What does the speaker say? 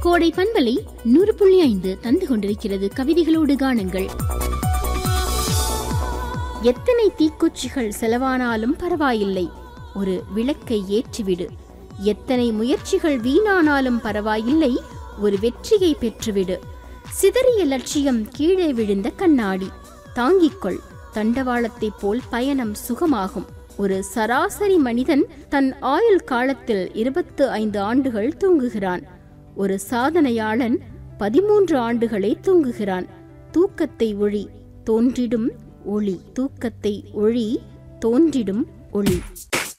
கோடை பண்பலை நூறு புள்ளி ஐந்து தந்து கொண்டிருக்கிறது கவிதைகளோடு காணுங்கள் எத்தனை தீக்குச்சிகள் செலவானாலும் பரவாயில்லை ஒரு விளக்கை ஏற்றிவிடு எத்தனை முயற்சிகள் வீணானாலும் பரவாயில்லை ஒரு வெற்றியை பெற்றுவிடு சிதறிய லட்சியம் கீழே விழுந்த கண்ணாடி தாங்கிக்கொள் தண்டவாளத்தைப் போல் பயணம் சுகமாகும் ஒரு சராசரி மனிதன் தன் ஆயுள் காலத்தில் இருபத்து ஐந்து ஆண்டுகள் தூங்குகிறான் ஒரு சாதனையாளன் பதிமூன்று ஆண்டுகளே தூங்குகிறான் தூக்கத்தை ஒழி தோன்றிடும் ஒளி தூக்கத்தை ஒழி தோன்றிடும் ஒளி